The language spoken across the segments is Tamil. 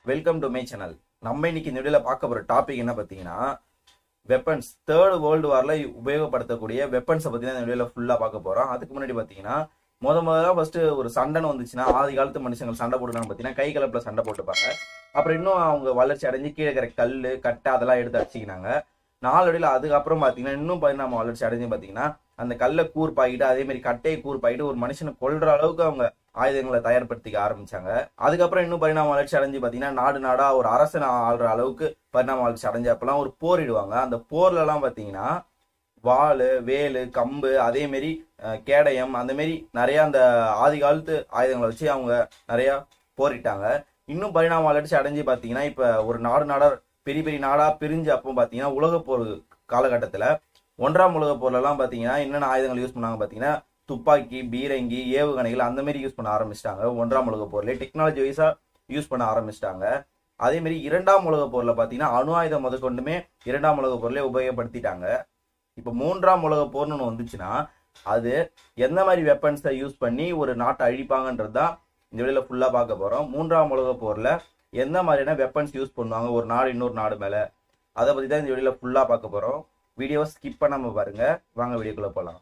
வெல்கம் டு மை சேனல் நம்ம இன்னைக்கு இந்த வீடியோல பார்க்க போற டாபிக் என்ன பார்த்தீங்கன்னா வெப்பன்ஸ் தேர்ட் வேர்ல்டு வார்ல உபயோகப்படுத்தக்கூடிய வெப்பன்ஸை பத்தி தான் இந்த வீடியோல ஃபுல்லா பார்க்க போறோம் அதுக்கு முன்னாடி பார்த்தீங்கன்னா முத முதல்ல ஃபர்ஸ்ட் ஒரு சண்டைன்னு வந்துச்சுன்னா ஆதி காலத்து மனுஷங்க சண்டை போட்டுருக்காங்க பார்த்தீங்கன்னா கை கலப்புல சண்டை போட்டுப்பாங்க அப்புறம் இன்னும் அவங்க வளர்ச்சி அடைஞ்சு கீழே இருக்கிற கல் கட்டை அதெல்லாம் எடுத்து அடிச்சிக்கினாங்க நாளடியில் அதுக்கப்புறம் பார்த்தீங்கன்னா இன்னும் பரிணாம வளர்ச்சி அடைஞ்சு பார்த்தீங்கன்னா அந்த கல்லை கூர்ப்பாக்கிட்டு அதே மாதிரி கட்டையை கூர்ப்பாக்கிட்டு ஒரு மனுஷனை கொல்ற அளவுக்கு அவங்க ஆயுதங்களை தயார்படுத்திக்க ஆரம்பிச்சாங்க அதுக்கப்புறம் இன்னும் பரிணாம வளர்ச்சி அடைஞ்சு பார்த்தீங்கன்னா நாடு நாடா ஒரு அரசன் ஆள்ற அளவுக்கு பரிணாம வளர்ச்சி அடைஞ்சப்பெல்லாம் ஒரு போரிடுவாங்க அந்த போர்ல எல்லாம் பார்த்தீங்கன்னா வாள் வேலு கம்பு அதே மாதிரி அஹ், கேடயம் அந்த மாதிரி நிறைய அந்த ஆதி காலத்து ஆயுதங்களை வச்சு அவங்க நிறைய போரிட்டாங்க இன்னும் பரிணாம வளர்ச்சி அடைஞ்சு பார்த்தீங்கன்னா இப்ப ஒரு நாடு நாடா பெரிய பெரிய நாடா பிரிஞ்சு அப்போ பார்த்தீங்கன்னா உலகப் போர் காலகட்டத்துல ஒன்றாம் உலகப் போர்ல எல்லாம் பார்த்தீங்கன்னா என்னென்ன ஆயுதங்கள் யூஸ் பண்ணாங்க பார்த்தீங்கன்னா துப்பாக்கி பீரங்கி ஏவுகணைகள் அந்த மாதிரி யூஸ் பண்ண ஆரம்பிச்சிட்டாங்க ஒன்றாம் உலகப் போர்ல டெக்னாலஜி வைஸா யூஸ் பண்ண ஆரம்பிச்சிட்டாங்க அதே மாதிரி இரண்டாம் உலகப் போர்ல பார்த்தீங்கன்னா அணு ஆயுதம் முதற்கொண்டுமே இரண்டாம் உலகப் போர்ல உபயோகப்படுத்திட்டாங்க இப்போ மூன்றாம் உலகப் போர்னு ஒன்று வந்துச்சுன்னா அது எந்த மாதிரி வெப்பன்ஸை யூஸ் பண்ணி ஒரு நாட்டை அழிப்பாங்கன்றது தான் இந்த வீடியோல ஃபுல்லாக பார்க்க போகிறோம் மூன்றாம் உலகப் போரில் எந்த மாதிரியான வெப்பன்ஸ் யூஸ் பண்ணுவாங்க ஒரு நாடு இன்னொரு நாடு மேலே அதை பற்றி தான் இந்த வீடியோல ஃபுல்லாக பார்க்க போகிறோம் வீடியோவை ஸ்கிப் பண்ணாமல் பாருங்க வாங்க வீடியோக்குள்ளே போகலாம்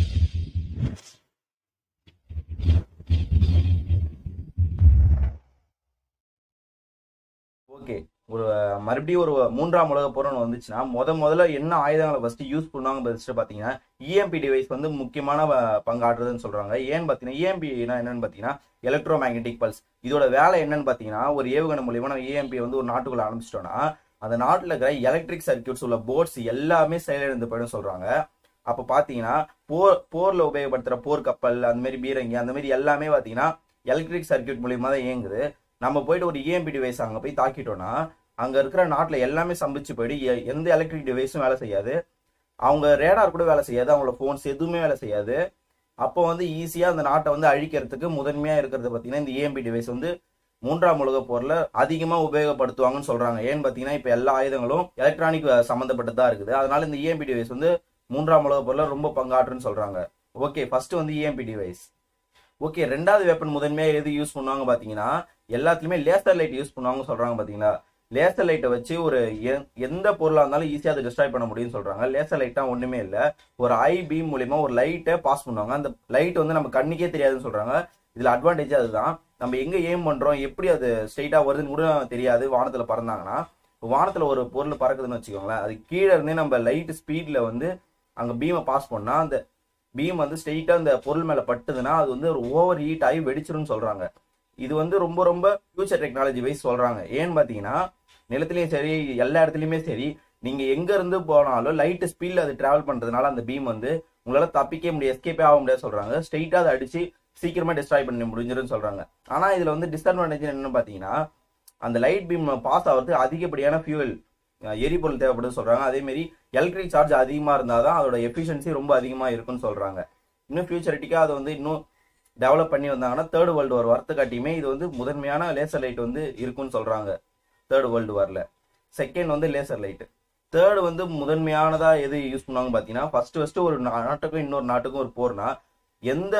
ஓகே ஒரு மறுபடியும் ஒரு மூன்றாம் உலக போர்னு வந்துச்சுன்னா முத முதல்ல என்ன ஆயுதங்களை ஃபர்ஸ்ட் யூஸ் பண்ணுவாங்க ஃபர்ஸ்ட் பார்த்தீங்கன்னா இஎம்பி டிவைஸ் வந்து முக்கியமான வ- பங்காற்றுதுன்னு சொல்றாங்க ஏன்னு பார்த்தீங்கன்னா இஎம்பினா என்னன்னு பார்த்தீங்கன்னா எலக்ட்ரோ மேக்னெட்டிக் பல்ஸ் இதோட வேலை என்னன்னு பார்த்தீங்கன்னா ஒரு ஏவுகணை மூலியமா நம்ம இஎம்பி வந்து ஒரு நாட்டுக்குள்ள அனுப்பிச்சிட்டோம்னா அந்த நாட்டில் இருக்கிற எலக்ட்ரிக் சர்க்கியூட்ஸ் உள்ள போர்ட்ஸ் எல்லாமே செயலிழந்து போயிடும் சொல்றாங்க அப்போ பார்த்தீங்கன்னா போர் போர்ல உபயோகப்படுத்துற போர் கப்பல் அந்த மாதிரி பீரங்கி அந்த மாதிரி எல்லாமே பார்த்தீங்கன்னா எலக்ட்ரிக் சர்க்கியூட் மூலியமா தான் இயங்குது நம்ம போயிட்டு ஒரு இஎம்பி டிவைஸ் அங்கே போய் தாக்கிட்டோம்னா அங்கே இருக்கிற நாட்டில் எல்லாமே சம்பிச்சு போயிட்டு எ- எந்த எலக்ட்ரிக் டிவைஸும் வேலை செய்யாது அவங்க ரேடார் கூட வேலை செய்யாது அவங்களோட ஃபோன்ஸ் எதுவுமே வேலை செய்யாது அப்போ வந்து ஈஸியாக அந்த நாட்டை வந்து அழிக்கிறதுக்கு முதன்மையாக இருக்கிறது பார்த்தீங்கன்னா இந்த இஎம்பி டிவைஸ் வந்து மூன்றாம் உலக போரில் அதிகமாக உபயோகப்படுத்துவாங்கன்னு சொல்கிறாங்க ஏன்னு பார்த்தீங்கன்னா இப்போ எல்லா ஆயுதங்களும் எலக்ட்ரானிக் சம்மந்தப்பட்டதா இருக்குது அதனால இந்த இஎம்பி டிவைஸ் வந்து மூன்றாம் உலக போரில் ரொம்ப பங்காற்றுன்னு சொல்கிறாங்க ஓகே ஃபர்ஸ்ட் வந்து இஎம்பி டிவைஸ் ஓகே ரெண்டாவது வெப்பன் முதன்மையாக எது யூஸ் பண்ணுவாங்க பார்த்தீங்கன்னா எல்லாத்துலயுமே லேசர் லைட் யூஸ் பண்ணுவாங்க சொல்றாங்க பாத்தீங்களா லேசர் லைட்டை வச்சு ஒரு எ- எந்த பொருளா இருந்தாலும் ஈஸியா அதை டிஸ்ட்ராய் பண்ண முடியும்னு சொல்றாங்க லேசர் லைட்டா ஒண்ணுமே இல்ல ஒரு ஐ பீம் மூலியமா ஒரு லைட்டை பாஸ் பண்ணுவாங்க அந்த லைட் வந்து நம்ம கண்ணுக்கே தெரியாதுன்னு சொல்றாங்க இதுல அட்வான்டேஜ் அதுதான் நம்ம எங்க எய்ம் பண்றோம் எப்படி அது ஸ்ட்ரைட்டா வருதுன்னு கூட தெரியாது வானத்துல பறந்தாங்கன்னா இப்ப வானத்துல ஒரு பொருள் பறக்குதுன்னு வச்சுக்கோங்களேன் அது கீழே இருந்தே நம்ம லைட் ஸ்பீட்ல வந்து அங்க பீமை பாஸ் பண்ணா அந்த பீம் வந்து ஸ்ட்ரெயிட்டா அந்த பொருள் மேல பட்டுதுன்னா அது வந்து ஒரு ஓவர் ஹீட் ஆகி வெடிச்சிரும்னு சொல்றாங்க இது வந்து ரொம்ப ரொம்ப ஃபியூச்சர் டெக்னாலஜி வைஸ் சொல்றாங்க ஏன்னு பாத்தீங்கன்னா நிலத்திலயும் சரி எல்லா இடத்துலயுமே சரி நீங்க எங்க இருந்து போனாலும் லைட் ஸ்பீட்ல அது டிராவல் பண்றதுனால அந்த பீம் வந்து உங்களால தப்பிக்க முடியாது எஸ்கேப்பே ஆக முடியாது சொல்றாங்க ஸ்ட்ரெயிட்டா அதை அடிச்சு சீக்கிரமா டிஸ்ட்ராய் பண்ண முடிஞ்சிரும்னு சொல்றாங்க ஆனா இதுல வந்து டிஸ்அட்வான்டேஜ் என்னன்னு பாத்தீங்கன்னா அந்த லைட் பீம் பாஸ் ஆகிறதுக்கு அதிகப்படியான ஃபியூவல் எரிபொருள் தேவைப்படுது சொல்றாங்க அதே மாதிரி எலக்ட்ரிக் சார்ஜ் அதிகமா இருந்தாதான் அதோட எஃபிஷியன்சி ரொம்ப அதிகமா இருக்குன்னு சொல்றாங்க இன்னும் ஃபியூச்சரிட்டிக்கா அதை வந்து இன்னும் டெவலப் பண்ணி வந்தாங்கன்னா தேர்ட் வேர்ல்டு வார் வரத்து காட்டியுமே இது வந்து முதன்மையான லேசர் லைட் வந்து இருக்குன்னு சொல்றாங்க தேர்ட் வேர்ல்டு வார்ல செகண்ட் வந்து லேசர் லைட் தேர்ட் வந்து முதன்மையானதா எது யூஸ் பண்ணுவாங்க பாத்தீங்கன்னா ஃபர்ஸ்ட் ஃபர்ஸ்ட் ஒரு நா- நாட்டுக்கும் இன்னொரு நாட்டுக்கும் ஒரு போர்னா எந்த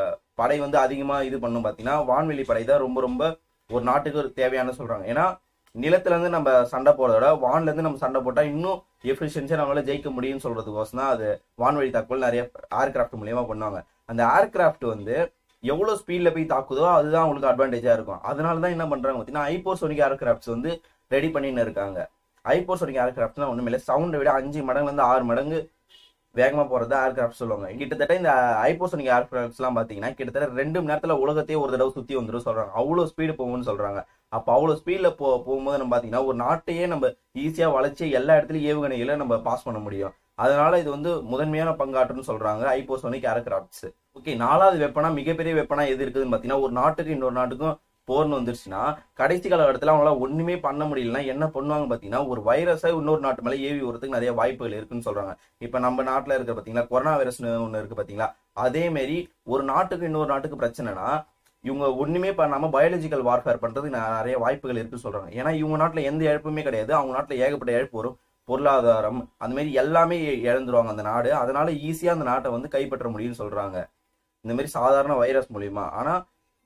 படை வந்து அதிகமா இது பண்ணும் பாத்தீங்கன்னா வான்வெளி படை தான் ரொம்ப ரொம்ப ஒரு நாட்டுக்கு ஒரு தேவையான சொல்றாங்க ஏன்னா நிலத்துல இருந்து நம்ம சண்டை போறத விட வான்ல இருந்து நம்ம சண்டை போட்டா இன்னும் எஃபிஷியன்சியா நம்மளால ஜெயிக்க முடியும்னு சொல்றதுக்கோசம் தான் அது வான்வழி தாக்குதல் நிறைய ஏர்கிராஃப்ட் மூலியமா பண்ணுவாங்க அந்த ஏர்கிராஃப்ட் வந்து எவ்வளவு ஸ்பீட்ல போய் தாக்குதோ அதுதான் உங்களுக்கு அட்வான்டேஜா இருக்கும் அதனால தான் என்ன பண்றாங்க பார்த்தீங்கன்னா ஐபோசோனிக் ஏர்கிராஃப்ட்ஸ் வந்து ரெடி பண்ணின்னு இருக்காங்க ஐபோசோனிக் ஏர்கிராஃப்ட்னா ஒண்ணுமே இல்லை சவுண்டை விட அஞ்சு மடங்குல இருந்து ஆறு மடங்கு வேகமா போறது ஏர்கிராஃப்ட் சொல்லுவாங்க கிட்டத்தட்ட இந்த ஐபோசோனிக் ஏர்கிராஃப்ட்ஸ் எல்லாம் பாத்தீங்கன்னா கிட்டத்தட்ட ரெண்டு மணி நேரத்துல உலகத்தையே ஒரு தடவை சுத்தி வந்துடும் சொல்றாங்க அவ்வளவு ஸ்பீடு போகும்னு சொல்றாங்க அப்ப அவ்வளவு ஸ்பீட்ல போ போகும்போது நம்ம பாத்தீங்கன்னா ஒரு நாட்டையே நம்ம ஈஸியா வளைச்சு எல்லா இடத்துலயும் ஏவுகணைகளை நம்ம பாஸ் பண்ண முடியும் அதனால இது வந்து முதன்மையான பங்காற்றுன்னு சொல்றாங்க ஐபோசோனிக் ஏர்கிராஃப்ட்ஸ் ஓகே நாலாவது வெப்பனா மிகப்பெரிய வெப்பனா எது இருக்குதுன்னு பாத்தீங்கன்னா ஒரு நாட்டுக்கு இன்னொரு நாட்டுக்கும் போர்னு வந்துருச்சுன்னா கடைசி காலகட்டத்தில் அவங்களால ஒண்ணுமே பண்ண முடியலன்னா என்ன பண்ணுவாங்க பாத்தீங்கன்னா ஒரு வைரஸை இன்னொரு நாட்டு மேல ஏவி வரதுக்கு நிறைய வாய்ப்புகள் இருக்குன்னு சொல்றாங்க இப்ப நம்ம நாட்டுல இருக்கிற பாத்தீங்களா கொரோனா வைரஸ்னு ஒண்ணு இருக்கு பாத்தீங்களா அதே மாதிரி ஒரு நாட்டுக்கு இன்னொரு நாட்டுக்கு பிரச்சனைனா இவங்க ஒண்ணுமே பண்ணாம பயாலஜிக்கல் வார்ஃபேர் பண்றதுக்கு ந- நிறைய வாய்ப்புகள் இருக்குன்னு சொல்றாங்க ஏன்னா இவங்க நாட்டுல எந்த இழப்புமே கிடையாது அவங்க நாட்டுல ஏகப்பட்ட இழப்பு வரும் பொருளாதாரம் அந்த மாதிரி எல்லாமே இழந்துருவாங்க அந்த நாடு அதனால ஈஸியா அந்த நாட்டை வந்து கைப்பற்ற முடியும்னு சொல்றாங்க இந்த மாதிரி சாதாரண வைரஸ் மூலியமா ஆனா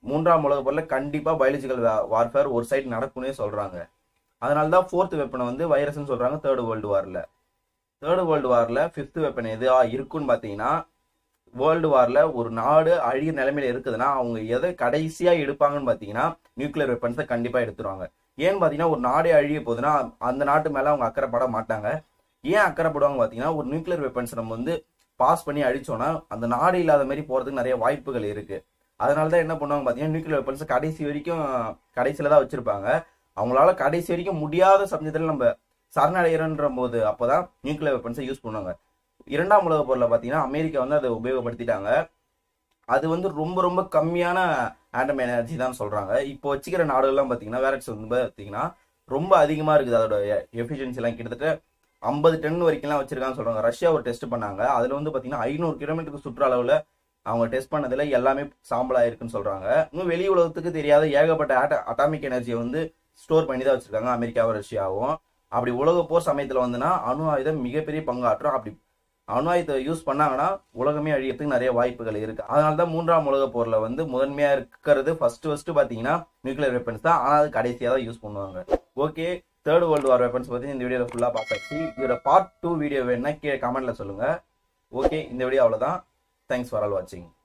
மூன்றாம் உலக போரில் கண்டிப்பா பயாலஜிக்கல் வார்ஃபேர் ஒரு சைடு நடக்கும்னே சொல்றாங்க அதனால தான் ஃபோர்த் வெப்பனை வந்து வைரஸ்னு சொல்றாங்க தேர்ட் வேர்ல்டு வார்ல தேர்ட் வேர்ல்டு வார்ல ஃபிஃப்த் வெப்பன் எது இருக்குன்னு பார்த்தீங்கன்னா வேர்ல்டு வார்ல ஒரு நாடு அழிய நிலைமையில இருக்குதுன்னா அவங்க எதை கடைசியா எடுப்பாங்கன்னு பார்த்தீங்கன்னா நியூக்ளியர் வெப்பன்ஸை கண்டிப்பா எடுத்துருவாங்க ஏன்னு பார்த்தீங்கன்னா ஒரு நாடே அழிய போகுதுன்னா அந்த நாட்டு மேல அவங்க அக்கறைப்பட மாட்டாங்க ஏன் அக்கறைப்படுவாங்க பார்த்தீங்கன்னா ஒரு நியூக்ளியர் வெப்பன்ஸ் நம்ம வந்து பாஸ் பண்ணி அழிச்சோம்னா அந்த நாடு இல்லாத மாதிரி போறதுக்கு நிறைய வாய்ப்புகள் இருக்கு அதனால தான் என்ன பண்ணுவாங்க பார்த்தீங்கன்னா நியூக்ளியர் வெப்பன்ஸ் கடைசி வரைக்கும் கடைசியில தான் வச்சிருப்பாங்க அவங்களால கடைசி வரைக்கும் முடியாத சமயத்தில் நம்ம சரணடைகிறன்ற போது அப்போதான் நியூக்ளியர் வெப்பன்ஸை யூஸ் பண்ணுவாங்க இரண்டாம் உலக போரில் பார்த்தீங்கன்னா அமெரிக்கா வந்து அதை உபயோகப்படுத்திட்டாங்க அது வந்து ரொம்ப ரொம்ப கம்மியான ஆட்டம் எனர்ஜி தான் சொல்றாங்க இப்போ வச்சுக்கிற நாடுகள்லாம் பார்த்தீங்கன்னா வேரட்ஸ் வந்து பார்த்தீங்கன்னா ரொம்ப அதிகமாக இருக்குது அதோட எஃபிஷியன்சிலாம் கிட்டத்தட்ட ஐம்பது டன் வரைக்கும்லாம் வச்சிருக்கான்னு சொல்றாங்க ரஷ்யா ஒரு டெஸ்ட் பண்ணாங்க அதுல வந்து பார்த்தீங்கன்னா ஐநூறு கிலோமீட்டருக்கு சுற்ற அளவில் அவங்க டெஸ்ட் பண்ணதுல எல்லாமே சாம்பலா இருக்குன்னு சொல்றாங்க இன்னும் வெளி உலகத்துக்கு தெரியாத ஏகப்பட்ட ஆட்ட அட்டாமிக் எனர்ஜியை வந்து ஸ்டோர் பண்ணி தான் வச்சிருக்காங்க அமெரிக்காவும் ரஷ்யாவும் அப்படி உலக போர் சமயத்துல வந்துன்னா அணு ஆயுதம் மிகப்பெரிய பங்காற்றும் அப்படி அணு ஆயுதத்தை யூஸ் பண்ணாங்கன்னா உலகமே அழியறதுக்கு நிறைய வாய்ப்புகள் இருக்கு அதனால தான் மூன்றாம் உலக போர்ல வந்து முதன்மையா இருக்கிறது ஃபர்ஸ்ட் ஃபர்ஸ்ட் பாத்தீங்கன்னா நியூக்ளியர் வெப்பன்ஸ் தான் ஆனா அது கடைசியா தான் யூஸ் பண்ணுவாங்க okay third world war weapons பத்தி இந்த வீடியோல ஃபுல்லா பார்த்தாச்சு இதோட பார்ட் டூ வீடியோ வேணும்னா கீழே கமெண்ட்ல சொல்லுங்க ஓகே இந்த வீடியோ அவ்வளவுதான் தேங்க்ஸ் ஃபார் ஆல் வாட்சிங்